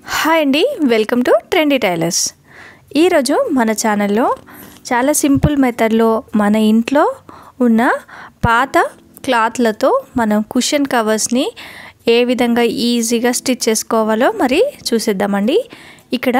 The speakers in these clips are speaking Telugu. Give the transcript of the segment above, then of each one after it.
హాయ్ అండి వెల్కమ్ టు ట్రెండీ టైలర్స్ ఈరోజు మన ఛానల్లో చాలా సింపుల్ మెథడ్లో మన ఇంట్లో ఉన్న పాత క్లాత్లతో మనం కుషన్ కవర్స్ని ఏ విధంగా ఈజీగా స్టిచ్ చేసుకోవాలో మరి చూసేద్దామండి ఇక్కడ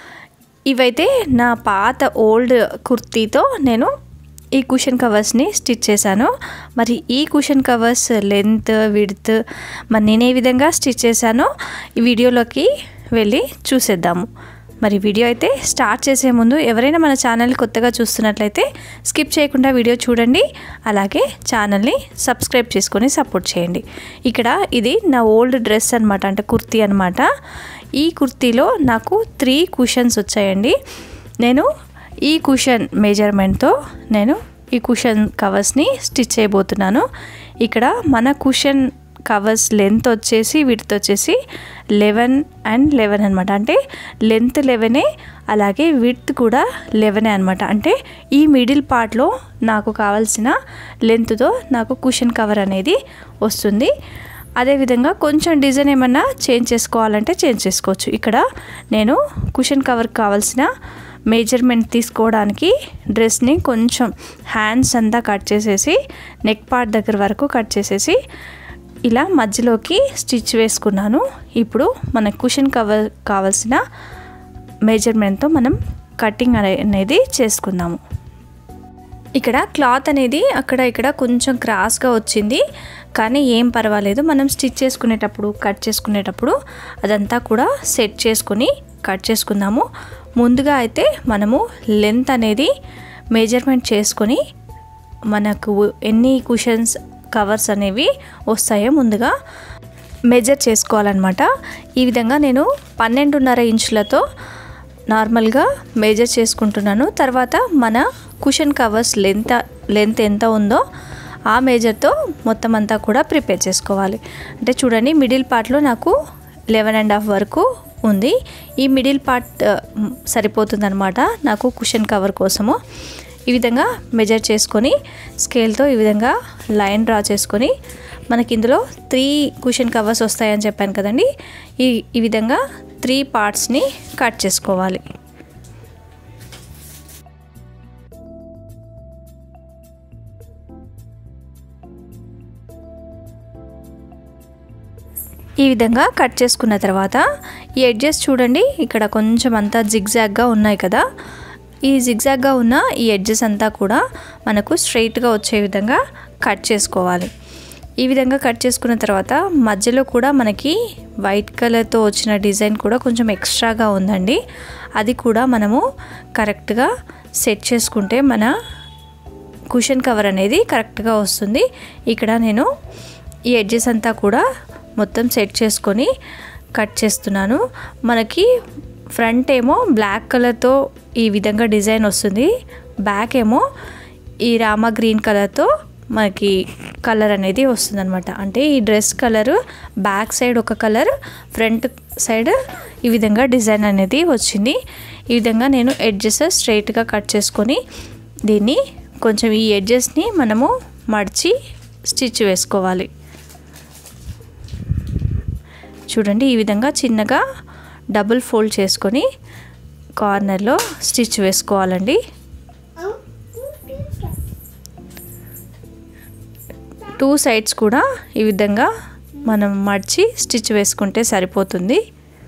ఇవైతే నా పాత ఓల్డ్ కుర్తీతో నేను ఈ కుషన్ కవర్స్ని స్టిచ్ చేశాను మరి ఈ కుషన్ కవర్స్ లెంత్ విడ్త్ మరి నేను ఏ విధంగా స్టిచ్ చేశానో ఈ వీడియోలోకి వెళ్ళి చూసేద్దాము మరి వీడియో అయితే స్టార్ట్ చేసే ముందు ఎవరైనా మన ఛానల్ కొత్తగా చూస్తున్నట్లయితే స్కిప్ చేయకుండా వీడియో చూడండి అలాగే ఛానల్ని సబ్స్క్రైబ్ చేసుకొని సపోర్ట్ చేయండి ఇక్కడ ఇది నా ఓల్డ్ డ్రెస్ అనమాట అంటే కుర్తీ అనమాట ఈ కుర్తీలో నాకు త్రీ కుషన్స్ వచ్చాయండి నేను ఈ కుషన్ మెజర్మెంట్తో నేను ఈ కుషన్ కవర్స్ని స్టిచ్ చేయబోతున్నాను ఇక్కడ మన కుషన్ కవర్స్ లెంత్ వచ్చేసి వీటితో వచ్చేసి లెవెన్ అండ్ లెవెన్ అనమాట అంటే లెంత్ లెవెనే అలాగే విడ్త్ కూడా లెవెనే అనమాట అంటే ఈ మిడిల్ పార్ట్లో నాకు కావాల్సిన లెంత్తో నాకు కుషన్ కవర్ అనేది వస్తుంది అదేవిధంగా కొంచెం డిజైన్ ఏమన్నా చేంజ్ చేసుకోవాలంటే చేంజ్ చేసుకోవచ్చు ఇక్కడ నేను కుషన్ కవర్ కావాల్సిన మెజర్మెంట్ తీసుకోవడానికి డ్రెస్ని కొంచెం హ్యాండ్స్ అంతా కట్ చేసేసి నెక్ పార్ట్ దగ్గర వరకు కట్ చేసేసి ఇలా మధ్యలోకి స్టిచ్ వేసుకున్నాను ఇప్పుడు మన కుషన్ కవర్ కావాల్సిన మెజర్మెంట్తో మనం కటింగ్ అనేది చేసుకుందాము ఇక్కడ క్లాత్ అనేది అక్కడ ఇక్కడ కొంచెం క్రాస్గా వచ్చింది కానీ ఏం పర్వాలేదు మనం స్టిచ్ చేసుకునేటప్పుడు కట్ చేసుకునేటప్పుడు అదంతా కూడా సెట్ చేసుకుని కట్ చేసుకుందాము ముందుగా అయితే మనము లెంత్ అనేది మెజర్మెంట్ చేసుకొని మనకు ఎన్ని కుషన్స్ కవర్స్ అనేవి వస్తాయో ముందుగా మెజర్ చేసుకోవాలన్నమాట ఈ విధంగా నేను పన్నెండున్నర ఇంచులతో నార్మల్గా మెజర్ చేసుకుంటున్నాను తర్వాత మన కుషన్ కవర్స్ లెంత్ లెంత్ ఎంత ఉందో ఆ మేజర్తో మొత్తం అంతా కూడా ప్రిపేర్ చేసుకోవాలి అంటే చూడండి మిడిల్ పార్ట్లో నాకు లెవెన్ అండ్ హాఫ్ వరకు ఉంది ఈ మిడిల్ పార్ట్ సరిపోతుందనమాట నాకు కుషన్ కవర్ కోసము ఈ విధంగా మెజర్ చేసుకొని స్కేల్తో ఈ విధంగా లైన్ డ్రా చేసుకొని మనకి ఇందులో త్రీ కుషన్ కవర్స్ వస్తాయని చెప్పాను కదండి ఈ ఈ విధంగా త్రీ పార్ట్స్ని కట్ చేసుకోవాలి ఈ విధంగా కట్ చేసుకున్న తర్వాత ఈ ఎడ్జెస్ చూడండి ఇక్కడ కొంచెం అంతా జిగ్జాగ్గా ఉన్నాయి కదా ఈ జిగ్జాగ్గా ఉన్న ఈ ఎడ్జెస్ అంతా కూడా మనకు స్ట్రైట్గా వచ్చే విధంగా కట్ చేసుకోవాలి ఈ విధంగా కట్ చేసుకున్న తర్వాత మధ్యలో కూడా మనకి వైట్ కలర్తో వచ్చిన డిజైన్ కూడా కొంచెం ఎక్స్ట్రాగా ఉందండి అది కూడా మనము కరెక్ట్గా సెట్ చేసుకుంటే మన కుషన్ కవర్ అనేది కరెక్ట్గా వస్తుంది ఇక్కడ నేను ఈ ఎడ్జెస్ అంతా కూడా మొత్తం సెట్ చేసుకొని కట్ చేస్తున్నాను మనకి ఫ్రంట్ ఏమో బ్లాక్ కలర్తో ఈ విధంగా డిజైన్ వస్తుంది బ్యాక్ ఏమో ఈ రామా గ్రీన్ కలర్తో మనకి కలర్ అనేది వస్తుందన్నమాట అంటే ఈ డ్రెస్ కలరు బ్యాక్ సైడ్ ఒక కలర్ ఫ్రంట్ సైడ్ ఈ విధంగా డిజైన్ అనేది వచ్చింది ఈ విధంగా నేను ఎడ్జెస్ స్ట్రైట్గా కట్ చేసుకొని దీన్ని కొంచెం ఈ ఎడ్జెస్ని మనము మడిచి స్టిచ్ వేసుకోవాలి చూడండి ఈ విధంగా చిన్నగా డబుల్ ఫోల్డ్ చేసుకొని కార్నర్లో స్టిచ్ వేసుకోవాలండి టూ సైడ్స్ కూడా ఈ విధంగా మనం మడిచి స్టిచ్ వేసుకుంటే సరిపోతుంది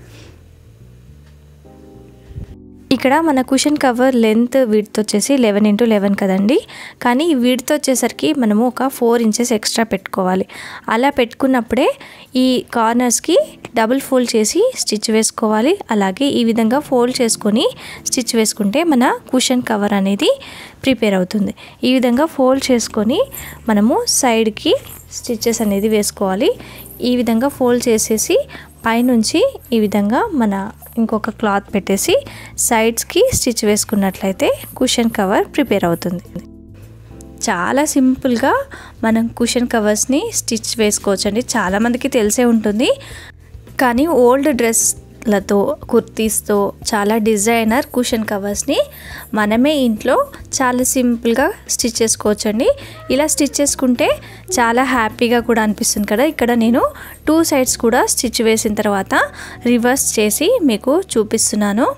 ఇక్కడ మన కుషన్ కవర్ లెంత్ విడ్త్ వచ్చేసి లెవెన్ ఇంటూ లెవెన్ కదండి కానీ విడ్త్ వచ్చేసరికి మనము ఒక ఫోర్ ఇంచెస్ ఎక్స్ట్రా పెట్టుకోవాలి అలా పెట్టుకున్నప్పుడే ఈ కార్నర్స్కి డబుల్ ఫోల్డ్ చేసి స్టిచ్ వేసుకోవాలి అలాగే ఈ విధంగా ఫోల్డ్ చేసుకొని స్టిచ్ వేసుకుంటే మన కుషన్ కవర్ అనేది ప్రిపేర్ అవుతుంది ఈ విధంగా ఫోల్డ్ చేసుకొని మనము సైడ్కి స్టిచ్చెస్ అనేది వేసుకోవాలి ఈ విధంగా ఫోల్డ్ చేసేసి పైనుంచి ఈ విధంగా మన ఇంకొక క్లాత్ పెట్టేసి సైడ్స్కి స్టిచ్ వేసుకున్నట్లయితే కుషన్ కవర్ ప్రిపేర్ అవుతుంది చాలా సింపుల్గా మనం కుషన్ కవర్స్ని స్టిచ్ వేసుకోవచ్చండి చాలామందికి తెలిసే ఉంటుంది కానీ ఓల్డ్ డ్రెస్ లతో కుర్తీస్తో చాలా డిజైనర్ కుషన్ కవర్స్ని మనమే ఇంట్లో చాలా సింపుల్గా స్టిచ్ చేసుకోవచ్చండి ఇలా స్టిచ్ చేసుకుంటే చాలా హ్యాపీగా కూడా అనిపిస్తుంది కదా ఇక్కడ నేను టూ సైడ్స్ కూడా స్టిచ్ వేసిన తర్వాత రివర్స్ చేసి మీకు చూపిస్తున్నాను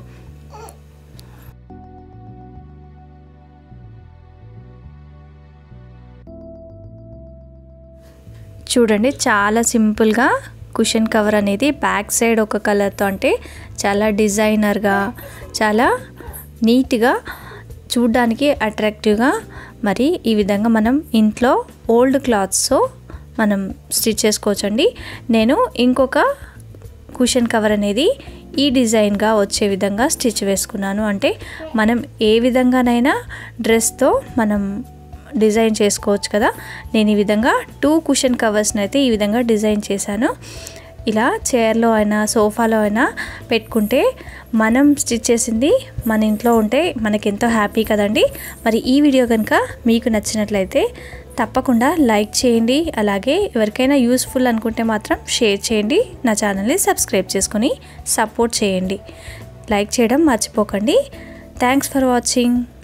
చూడండి చాలా సింపుల్గా కుషన్ కవర్ అనేది బ్యాక్ సైడ్ ఒక కలర్తో అంటే చాలా డిజైనర్గా చాలా నీట్గా చూడ్డానికి అట్రాక్టివ్గా మరి ఈ విధంగా మనం ఇంట్లో ఓల్డ్ క్లాత్స్తో మనం స్టిచ్ చేసుకోవచ్చండి నేను ఇంకొక కుషన్ కవర్ అనేది ఈ డిజైన్గా వచ్చే విధంగా స్టిచ్ వేసుకున్నాను అంటే మనం ఏ విధంగానైనా డ్రెస్తో మనం డిజైన్ చేసుకోవచ్చు కదా నేను ఈ విధంగా టూ కుషన్ కవర్స్ని అయితే ఈ విధంగా డిజైన్ చేశాను ఇలా చైర్లో అయినా సోఫాలో అయినా పెట్టుకుంటే మనం స్టిచ్ చేసింది మన ఇంట్లో ఉంటే మనకి ఎంతో హ్యాపీ కదండి మరి ఈ వీడియో కనుక మీకు నచ్చినట్లయితే తప్పకుండా లైక్ చేయండి అలాగే ఎవరికైనా యూస్ఫుల్ అనుకుంటే మాత్రం షేర్ చేయండి నా ఛానల్ని సబ్స్క్రైబ్ చేసుకొని సపోర్ట్ చేయండి లైక్ చేయడం మర్చిపోకండి థ్యాంక్స్ ఫర్ వాచింగ్